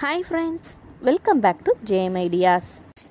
hi friends welcome back to JM ideas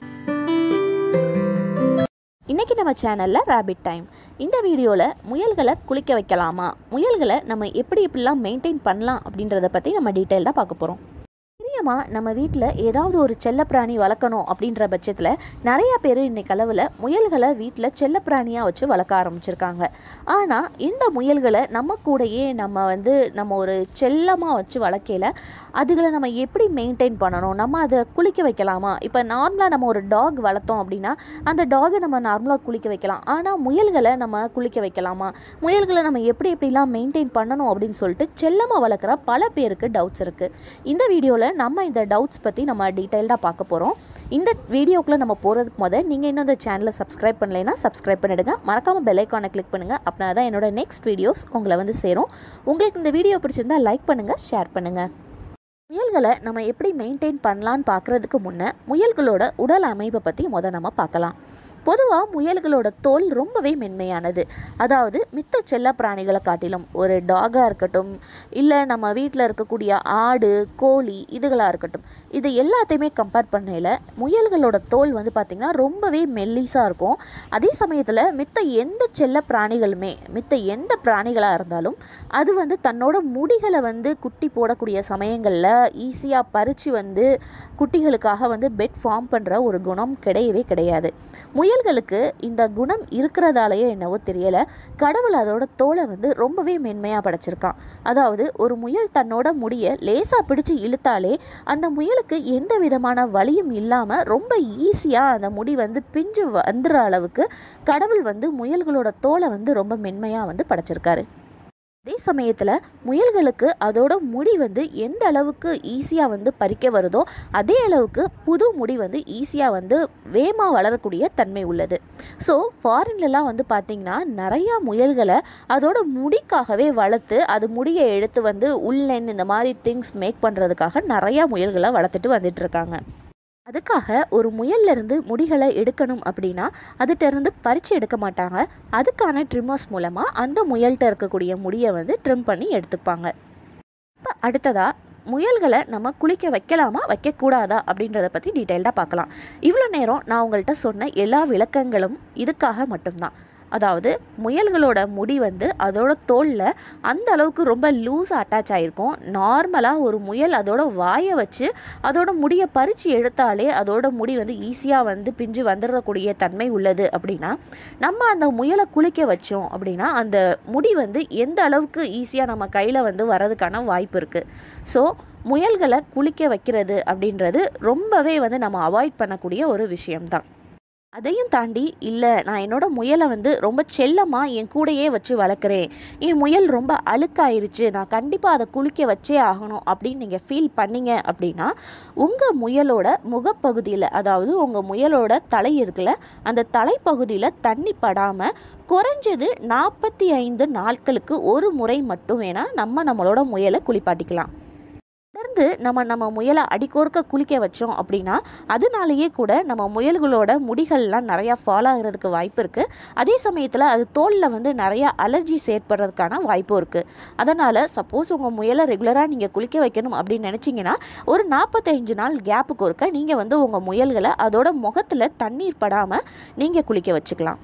இன்றைக்கி நம்ம சேனலில் ரேபிட் டைம் இந்த வீடியோவில் முயல்களை குளிக்க வைக்கலாமா முயல்களை நம்ம எப்படி எப்படிலாம் மெயின்டைன் பண்ணலாம் அப்படின்றத பற்றி நம்ம டீட்டெயில்டாக பார்க்க போகிறோம் பிரியமாக நம்ம வீட்டில் ஏதாவது ஒரு செல்லப்பிராணி வளர்க்கணும் அப்படின்ற பட்சத்தில் நிறைய பேர் இன்னைக்கு அளவில் முயல்களை வீட்டில் செல்லப்பிராணியாக வச்சு வளர்க்க ஆரம்பிச்சிருக்காங்க ஆனால் இந்த முயல்களை நம்ம கூடயே நம்ம வந்து நம்ம ஒரு செல்லமாக வச்சு வளர்க்கையில் அதுகளை நம்ம எப்படி மெயின்டைன் பண்ணணும் நம்ம அதை குளிக்க வைக்கலாமா இப்போ நார்மலாக நம்ம ஒரு டாக் வளர்த்தோம் அப்படின்னா அந்த டாகை நம்ம நார்மலாக குளிக்க வைக்கலாம் ஆனால் முயல்களை நம்ம குளிக்க வைக்கலாமா முயல்களை நம்ம எப்படி எப்படிலாம் மெயின்டைன் பண்ணணும் அப்படின்னு சொல்லிட்டு செல்லமாக வளர்க்குற பல பேருக்கு டவுட்ஸ் இருக்குது இந்த வீடியோவில் நம்ம இந்த டவுட்ஸ் பற்றி நம்ம டீட்டெயில்டாக பார்க்க போகிறோம் இந்த வீடியோக்குள்ளே நம்ம போகிறதுக்கு முதல் நீங்கள் இன்னும் இந்த சேனலை சப்ஸ்கிரைப் பண்ணலைன்னா சப்ஸ்கிரைப் பண்ணிடுங்க மறக்காமல் பெல் ஐக்கானை கிளிக் பண்ணுங்கள் அப்படின்னா தான் என்னோட நெக்ஸ்ட் வீடியோஸ் உங்களை வந்து சேரும் உங்களுக்கு இந்த வீடியோ பிடிச்சிருந்தா லைக் பண்ணுங்கள் ஷேர் பண்ணுங்கள் முயல்களை நம்ம எப்படி மெயின்டைன் பண்ணலான்னு பார்க்குறதுக்கு முன்னே முயல்களோட உடல் அமைப்பை பற்றி முத நம்ம பார்க்கலாம் பொதுவாக முயல்களோட தோல் ரொம்பவே மென்மையானது அதாவது மித்த செல்ல பிராணிகளை காட்டிலும் ஒரு டாகாக இருக்கட்டும் இல்லை நம்ம வீட்டில் இருக்கக்கூடிய ஆடு கோழி இதுகளாக இருக்கட்டும் இது எல்லாத்தையுமே கம்பேர் பண்ணையில் முயல்களோட தோல் வந்து பார்த்திங்கன்னா ரொம்பவே மெல்லிஸாக இருக்கும் அதே சமயத்தில் மித்த எந்த செல்ல பிராணிகளுமே மித்த எந்த பிராணிகளாக இருந்தாலும் அது வந்து தன்னோட முடிகளை வந்து குட்டி போடக்கூடிய சமயங்களில் ஈஸியாக பறித்து வந்து குட்டிகளுக்காக வந்து பெட் ஃபார்ம் பண்ணுற ஒரு குணம் கிடையவே கிடையாது முயல்களுக்கு இந்த குணம் இருக்கிறதாலேயோ என்னவோ தெரியலை கடவுள் அதோட தோலை வந்து ரொம்பவே மென்மையாக படைச்சிருக்கான் அதாவது ஒரு முயல் தன்னோட முடியை லேசாக பிடிச்சு இழுத்தாலே அந்த முயலுக்கு எந்த விதமான வலியும் இல்லாமல் ரொம்ப ஈஸியாக அந்த முடி வந்து பிஞ்சு வந்துடுற அளவுக்கு கடவுள் வந்து முயல்களோட தோலை வந்து ரொம்ப மென்மையாக வந்து படைச்சிருக்காரு அதே சமயத்தில் முயல்களுக்கு அதோட முடி வந்து எந்த அளவுக்கு ஈஸியாக வந்து பறிக்க வருதோ அதே அளவுக்கு புது முடி வந்து ஈஸியாக வந்து வேகமாக வளரக்கூடிய தன்மை உள்ளது ஸோ ஃபாரின்லலாம் வந்து பார்த்திங்கன்னா நிறையா முயல்களை அதோட முடிக்காகவே வளர்த்து அது முடியை எடுத்து வந்து உள்ளென் இந்த மாதிரி திங்ஸ் மேக் பண்ணுறதுக்காக நிறையா முயல்களை வளர்த்துட்டு வந்துட்டுருக்காங்க அதுக்காக ஒரு முயல்லேருந்து முடிகளை எடுக்கணும் அப்படின்னா அதுகிட்டருந்து பறித்து எடுக்க மாட்டாங்க அதுக்கான ட்ரிம்மர்ஸ் மூலமாக அந்த முயல்கிட்ட இருக்கக்கூடிய முடியை வந்து ட்ரிம் பண்ணி எடுத்துப்பாங்க இப்போ அடுத்ததாக முயல்களை நம்ம குளிக்க வைக்கலாமா வைக்கக்கூடாதா அப்படின்றத பற்றி டீட்டெயில்டாக பார்க்கலாம் இவ்வளோ நேரம் நான் உங்கள்கிட்ட சொன்ன எல்லா விளக்கங்களும் இதுக்காக மட்டும்தான் அதாவது முயல்களோட முடி வந்து அதோட தோலில் அந்த அளவுக்கு ரொம்ப லூஸ் அட்டாச் ஆகிருக்கும் நார்மலாக ஒரு முயல் அதோட வாயை வச்சு அதோட முடியை பறித்து எடுத்தாலே அதோட முடி வந்து ஈஸியாக வந்து பிஞ்சு வந்துடக்கூடிய தன்மை உள்ளது அப்படின்னா நம்ம அந்த முயலை குளிக்க வச்சோம் அப்படின்னா அந்த முடி வந்து எந்த அளவுக்கு ஈஸியாக நம்ம கையில் வந்து வரதுக்கான வாய்ப்பு இருக்குது ஸோ முயல்களை குளிக்க வைக்கிறது அப்படின்றது ரொம்பவே வந்து நம்ம அவாய்ட் பண்ணக்கூடிய ஒரு விஷயம்தான் அதையும் தாண்டி இல்லை நான் என்னோட முயலை வந்து ரொம்ப செல்லமாக என் கூடையே வச்சு வளர்க்குறேன் என் முயல் ரொம்ப அழுக்காயிருச்சு நான் கண்டிப்பாக அதை குளிக்க வச்சே ஆகணும் அப்படின்னு நீங்கள் ஃபீல் பண்ணீங்க அப்படின்னா உங்கள் முயலோட முகப்பகுதியில் அதாவது உங்கள் முயலோட தலை இருக்குல்ல அந்த தலைப்பகுதியில் தண்ணி படாமல் குறைஞ்சது நாற்பத்தி ஐந்து நாட்களுக்கு ஒரு முறை மட்டும் வேணால் நம்ம நம்மளோட முயலை குளிப்பாட்டிக்கலாம் தொடர்ந்து நம்ம நம்ம முயலை அடிக்கோர்க்க குளிக்க வச்சோம் அப்படின்னா அதனாலேயே கூட நம்ம முயல்களோட முடிகள்லாம் நிறையா ஃபால் ஆகிறதுக்கு வாய்ப்பு இருக்குது அதே சமயத்தில் அது தோலில் வந்து நிறையா அலர்ஜிஸ் ஏற்படுறதுக்கான வாய்ப்பும் இருக்குது அதனால் சப்போஸ் உங்கள் முயலை ரெகுலராக நீங்கள் குளிக்க வைக்கணும் அப்படின்னு நினச்சிங்கன்னா ஒரு நாற்பத்தஞ்சு நாள் கேப்புக்கு ஒருக்க நீங்கள் வந்து உங்கள் முயல்களை அதோட முகத்தில் தண்ணீர் படாமல் நீங்கள் குளிக்க வச்சுக்கலாம்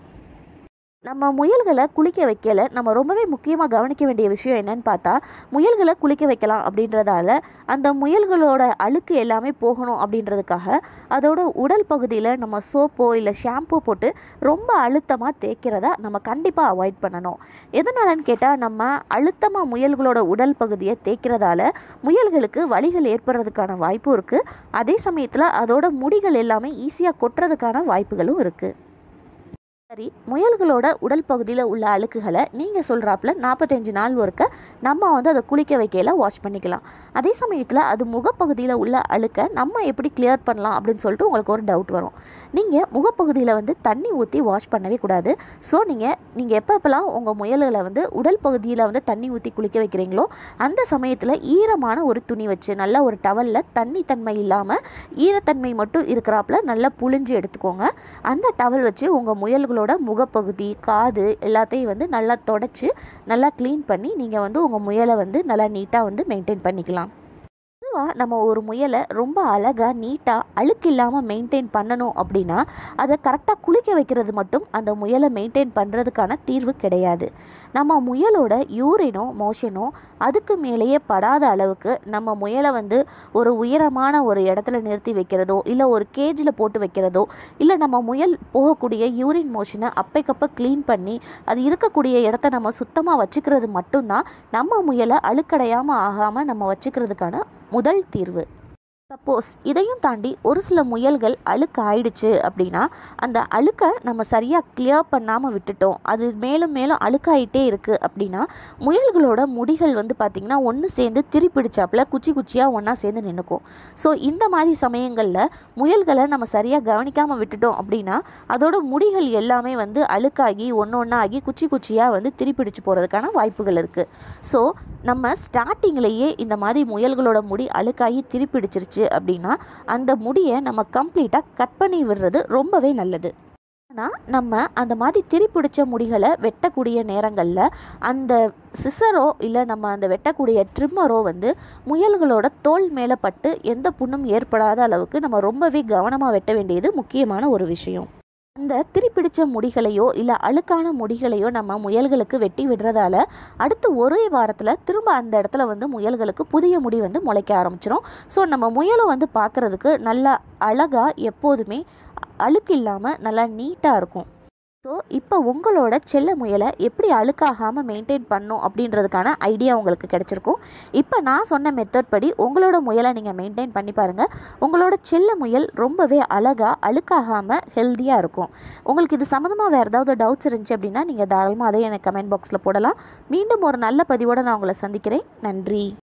நம்ம முயல்களை குளிக்க வைக்கல நம்ம ரொம்பவே முக்கியமாக கவனிக்க வேண்டிய விஷயம் என்னன்னு பார்த்தா முயல்களை குளிக்க வைக்கலாம் அப்படின்றதால அந்த முயல்களோட அழுக்கு எல்லாமே போகணும் அப்படின்றதுக்காக அதோட உடல் பகுதியில் நம்ம சோப்போ இல்லை ஷாம்போ போட்டு ரொம்ப அழுத்தமாக தேய்க்கிறத நம்ம கண்டிப்பாக அவாய்ட் பண்ணணும் எதனாலன்னு கேட்டால் நம்ம அழுத்தமாக முயல்களோட உடல் பகுதியை தேய்க்கிறதால முயல்களுக்கு வலிகள் ஏற்படுறதுக்கான வாய்ப்பும் இருக்குது அதே சமயத்தில் அதோட முடிகள் எல்லாமே ஈஸியாக கொட்டுறதுக்கான வாய்ப்புகளும் இருக்குது சரி முயல்களோட உடல் பகுதியில் உள்ள அழுக்குகளை நீங்கள் சொல்கிறாப்புல நாற்பத்தஞ்சு நாள் ஒருக்க நம்ம வந்து அதை குளிக்க வைக்கையில் வாஷ் பண்ணிக்கலாம் அதே சமயத்தில் அது முகப்பகுதியில் உள்ள அழுக்கை நம்ம எப்படி கிளியர் பண்ணலாம் அப்படின்னு சொல்லிட்டு உங்களுக்கு ஒரு டவுட் வரும் நீங்கள் முகப்பகுதியில் வந்து தண்ணி ஊற்றி வாஷ் பண்ணவே கூடாது ஸோ நீங்கள் நீங்கள் எப்போ எப்போல்லாம் உங்கள் முயல்களை வந்து உடல் பகுதியில் வந்து தண்ணி ஊற்றி குளிக்க வைக்கிறீங்களோ அந்த சமயத்தில் ஈரமான ஒரு துணி வச்சு நல்ல ஒரு டவலில் தண்ணி தன்மை இல்லாமல் ஈரத்தன்மை மட்டும் இருக்கிறாப்புல நல்லா புழிஞ்சு எடுத்துக்கோங்க அந்த டவல் வச்சு உங்கள் முயல்களோட முகப்பகுதி காது எல்லாத்தையும் வந்து நல்லா தொடச்சி நல்லா க்ளீன் பண்ணி நீங்கள் வந்து உங்கள் முயலை வந்து நல்லா நீட்டாக வந்து மெயின்டைன் பண்ணிக்கலாம் பொதுவாக நம்ம ஒரு முயலை ரொம்ப அழகாக நீட்டாக அழுக்கு இல்லாமல் மெயின்டைன் பண்ணணும் அப்படின்னா அதை கரெக்டாக குளிக்க வைக்கிறது மட்டும் அந்த முயலை மெயின்டைன் பண்ணுறதுக்கான தீர்வு கிடையாது நம்ம முயலோட யூரினோ மோஷனோ அதுக்கு மேலேயே படாத அளவுக்கு நம்ம முயலை வந்து ஒரு உயரமான ஒரு இடத்துல நிறுத்தி வைக்கிறதோ இல்லை ஒரு கேஜில் போட்டு வைக்கிறதோ இல்லை நம்ம முயல் போகக்கூடிய யூரின் மோஷனை அப்பைக்கப்போ க்ளீன் பண்ணி அது இருக்கக்கூடிய இடத்த நம்ம சுத்தமாக வச்சுக்கிறது மட்டும்தான் நம்ம முயலை அழுக்கடையாமல் ஆகாமல் நம்ம வச்சுக்கிறதுக்கான முதல் தீர்வு சப்போஸ் இதையும் தாண்டி ஒரு சில முயல்கள் அழுக்கு ஆயிடுச்சு அப்படின்னா அந்த அழுக்கை நம்ம சரியாக கிளியர் பண்ணாமல் விட்டுட்டோம் அது மேலும் மேலும் அழுக்காயிட்டே இருக்குது அப்படின்னா முயல்களோட முடிகள் வந்து பார்த்திங்கன்னா ஒன்று சேர்ந்து திரிப்பிடிச்சாப்புல குச்சி குச்சியாக ஒன்றா சேர்ந்து நின்றுக்கும் ஸோ இந்த மாதிரி சமயங்களில் முயல்களை நம்ம சரியாக கவனிக்காமல் விட்டுட்டோம் அப்படின்னா அதோட முடிகள் எல்லாமே வந்து அழுக்காகி ஒன்று ஒன்றா ஆகி குச்சி குச்சியாக வந்து திரிப்பிடிச்சு போகிறதுக்கான வாய்ப்புகள் இருக்குது ஸோ நம்ம ஸ்டார்டிங்லேயே இந்த மாதிரி முயல்களோட முடி அழுக்காகி திருப்பிடிச்சிருச்சு அப்படின்னா அந்த முடியை நம்ம கம்ப்ளீட்டாக கட் பண்ணி விடுறது ரொம்பவே நல்லது ஆனால் நம்ம அந்த மாதிரி திரிப்பிடிச்ச முடிகளை வெட்டக்கூடிய நேரங்களில் அந்த சிசரோ இல்லை நம்ம அந்த வெட்டக்கூடிய ட்ரிம்மரோ வந்து முயல்களோட தோல் மேலே பட்டு எந்த புண்ணும் ஏற்படாத அளவுக்கு நம்ம ரொம்பவே கவனமாக வெட்ட வேண்டியது முக்கியமான ஒரு விஷயம் அந்த திரிப்பிடிச்ச முடிகளையோ இல்லை அழுக்கான முடிகளையோ நம்ம முயல்களுக்கு வெட்டி விடுறதால அடுத்த ஒரே வாரத்தில் திரும்ப அந்த இடத்துல வந்து முயல்களுக்கு புதிய முடி வந்து முளைக்க ஆரம்பிச்சிடும் ஸோ நம்ம முயலும் வந்து பார்க்குறதுக்கு நல்லா அழகாக எப்போதுமே அழுக்கு இல்லாமல் நல்லா நீட்டாக இருக்கும் ஸோ இப்போ உங்களோட செல்ல முயலை எப்படி அழுக்காகாமல் மெயின்டைன் பண்ணும் அப்படின்றதுக்கான ஐடியா உங்களுக்கு கிடச்சிருக்கும் இப்போ நான் சொன்ன மெத்தட் படி உங்களோட முயலை நீங்கள் மெயின்டைன் பண்ணி பாருங்கள் உங்களோட செல்ல முயல் ரொம்பவே அழகாக அழுக்காகாமல் ஹெல்த்தியாக இருக்கும் உங்களுக்கு இது சம்மந்தமாக வேறு ஏதாவது டவுட்ஸ் இருந்துச்சு அப்படின்னா நீங்கள் தாராளமாக அதை எனக்கு கமெண்ட் பாக்ஸில் போடலாம் மீண்டும் ஒரு நல்ல பதிவோடு நான் உங்களை சந்திக்கிறேன் நன்றி